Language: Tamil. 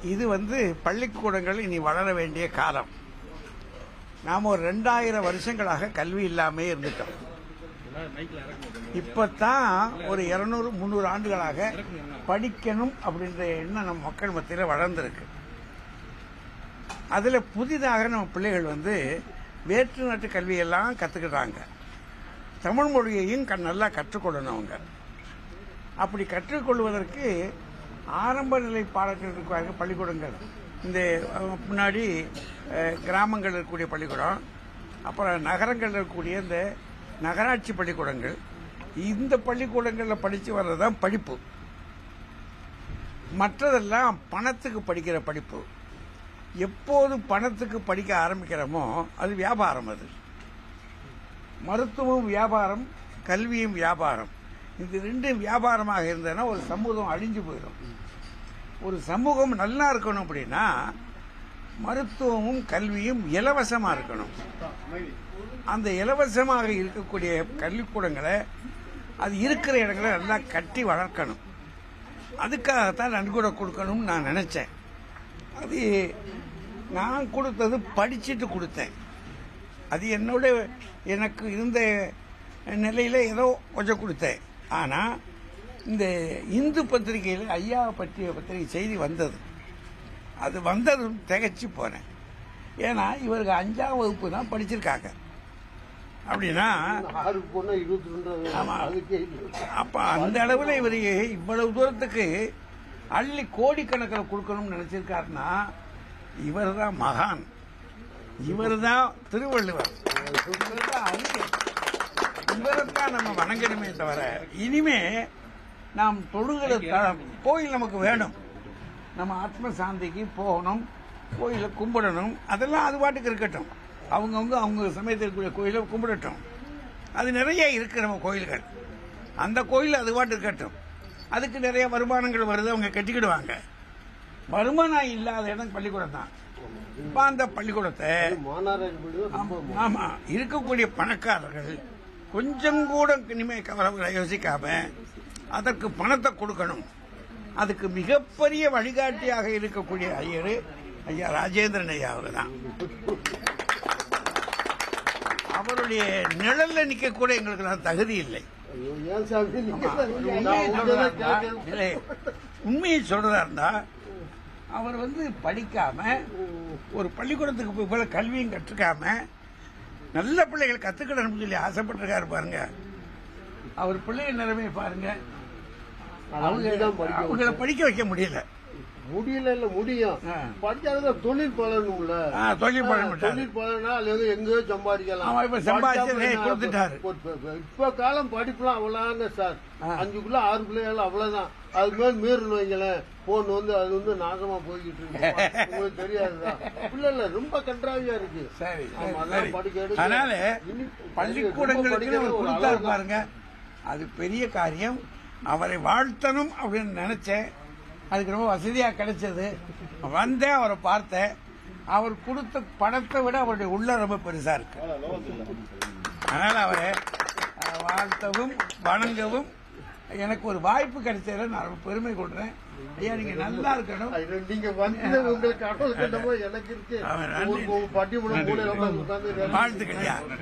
இது வந்து பள்ளிக்கூடங்கள் இனி வளர வேண்டிய காலம் நாம் ஒரு ரெண்டாயிரம் வருஷங்களாக கல்வி இல்லாமே இருந்துட்டோம் இப்பதான் ஒரு இருநூறு முந்நூறு ஆண்டுகளாக படிக்கணும் அப்படின்ற எண்ணம் நம்ம மக்கள் மத்தியில் வளர்ந்துருக்கு அதுல புதிதாக நம்ம பிள்ளைகள் வந்து வேற்று நாட்டு கல்வியெல்லாம் கத்துக்கிட்டாங்க தமிழ் மொழியையும் க- நல்லா கற்றுக்கொள்ளணும் அவங்க அப்படி கற்றுக்கொள்வதற்கு ஆரம்ப நிலை பாடங்கள் இருக்காங்க பள்ளிக்கூடங்கள் இந்த அஹ், முன்னாடி அஹ், கிராமங்கள் இருக்கக்கூடிய பள்ளிக்கூடம் அப்புறம் நகரங்களில் இருக்கக்கூடிய இந்த நகராட்சி பள்ளிக்கூடங்கள் இந்த பள்ளிக்கூடங்களில் படித்து வர்றதுதான் படிப்பு மற்றதெல்லாம் பணத்துக்கு படிக்கிற படிப்பு எப்போது பணத்துக்கு படிக்க ஆரம்பிக்கிறோமோ அது வியாபாரம் அது மருத்துவம் வியாபாரம் கல்வியும் வியாபாரம் இது ரெண்டும் வியாபாரமாக இருந்ததுன்னா ஒரு சமூகம் அழிஞ்சு போயிடும் ஒரு சமூகம் நல்லா இருக்கணும் அப்படின்னா மருத்துவமும் கல்வியும் இலவசமா இருக்கணும் அந்த இலவசமாக இருக்கக்கூடிய கல்விக்கூடங்களை அது இருக்கிற இடங்களை நல்லா கட்டி வளர்க்கணும் அதுக்காகத்தான் நன்கொடை கொடுக்கணும்னு நான் நினைச்சேன் அது நான் கொடுத்தது படிச்சுட்டு கொடுத்தேன் அது என்னோட எனக்கு இருந்த நிலையில ஏதோ கொஞ்சம் கொடுத்தேன் ஆனா இந்த இந்து பத்திரிகையில் ஐயாவை பற்றிய பத்திரிகை செய்தி வந்தது அது வந்ததும் திகைச்சு போனேன் ஏன்னா இவருக்கு அஞ்சாம் வகுப்பு தான் படிச்சிருக்காங்க அப்படின்னா ஆறு பொண்ணு இருபத்தி ரெண்டு ஆமா. அதுக்கே இல்லை. அப்ப அந்த அளவுல இவர் இவ்வளவு தூரத்துக்கு அள்ளி கோடிக்கணக்கில் கொடுக்கணும்னு நினைச்சிருக்காருன்னா இவர் தான் மகான் இவர் தான் திருவள்ளுவர் இவர்தான் அறிஞர். இவரைத்தான் நம்ம வணங்கணுமே தவிர இனிமே நாம் தொழுகிற த- கோயில் நமக்கு வேணும் நம்ம ஆத்ம சாந்திக்கு போகணும் கோயிலை கும்பிடணும் அதெல்லாம் அது பாட்டுக்கு இருக்கட்டும் அவங்கவுங்க அவங்க சமயத்தில் இருக்கக்கூடிய கோயிலை கும்பிடட்டும் அது நிறைய இருக்கு நம்ம கோயில்கள் அந்த கோயில் அது பாட்டு இருக்கட்டும் அதுக்கு நிறைய வருமானங்கள் வருது அவங்க கட்டிக்கிடுவாங்க வருமானம் இல்லாத இடம் பள்ளிக்கூடம் தான் இப்ப அந்த பள்ளிக்கூடத்தை மாநகராட்சி பள்ளி தான் ரொம்ப ஆமா, ஆமா இருக்கக்கூடிய பணக்காரர்கள் கொஞ்சம் கூட இனிமே கவலை யோசிக்காம அதற்கு பணத்தை கொடுக்கணும் அதுக்கு மிகப்பெரிய வழிகாட்டியாக இருக்கக்கூடிய ஐயர் ஐயா ராஜேந்திரன் ஐயா அவர் தான் அவருடைய நிழல்ல நிக்க கூட எங்களுக்கு நான் தகுதி இல்லை ஐயோ, ஏன் சாமி நீங்க ஆமா, தான் உண்மையை நான் உங்களை சொல்றதா தான் இருந்தா- கேட்கிறேன். இல்லை, உண்மையை சொல்றதா இருந்தா அவர் வந்து படிக்காம ஒரு பள்ளிக்கூடத்துக்கு போய் போல கல்வியும் கற்றுக்காம நல்ல பிள்ளைகள் கத்துக்கிடணும்னு சொல்லி ஆசைப்பட்டிருக்காரு பாருங்க அவர் பிள்ளைகள் நிலைமையை பாருங்க நான் அங்கேதான் படிக்க அவங்கள படிக்க வைக்க முடியல முடியல இல்ல முடியும் ஆ. படிச்சாலும் தொழில் பழகணும்ல ஆ, தொழில் பழக மாட்டாரு. தொழில் பழகினா அது வந்து எங்கேயோ சம்பாதிக்கலாம் ஆமா, இப்ப சம்பாதிச்சு படிச்சா நிறைய என்ன கொடுத்துட்டாரு. இப்ப- இப்ப- இப்ப காலம் படிப்புலாம் அவ்வளவுதானே சார் ஆ. அஞ்சுக்குள்ள ஆறு பிள்ளைகள் அவ்வளவுதான் அது மேல் மீறணும் வைங்களேன் போன் வந்து அது வந்து நாசமா போய்கிட்டு இருக்கு உங்களுக்கு தெரியாதுதான் இல்ல இல்ல ரொம்ப கன்றாவியா இருக்கு சரி ஆமா, சரி, அதெல்லாம் சரி. படிக்க எடுக்க- அதனால இனி- பள்ளிக்கூடங்களுக்கு படிக்கிறது அவர் ஒரு கொடுத்தாரு அளவுதான். பாருங்க அது பெரிய காரியம் அவரை வாழ்த்தணும் அப்படின்னு நினைச்சேன் அதுக்கு ரொம்ப வசதியா கிடைச்சது வந்தேன் அவரை பார்த்தேன் அவர் கொடுத்த பணத்தை விட அவருடைய உள்ள ரொம்ப பெருசா இருக்கு அதனால அவரை அஹ், வாழ்த்தவும் வணங்கவும் எனக்கு ஒரு வாய்ப்பு கிடைச்சதுல நான் ரொம்ப பெருமை கொள்றேன் ஐயா நீங்க நல்லா இருக்கணும் அது நீங்க வந்து உங்களுக்கு கடவுள் கண்டமோ எனக்கு இருக்கு அவன் நன்றி. ஒரு பட்டிமன்றம் மூலையில உட்கார்ந்து உட்கார்ந்து வாழ்த்துக்கள் ஐயா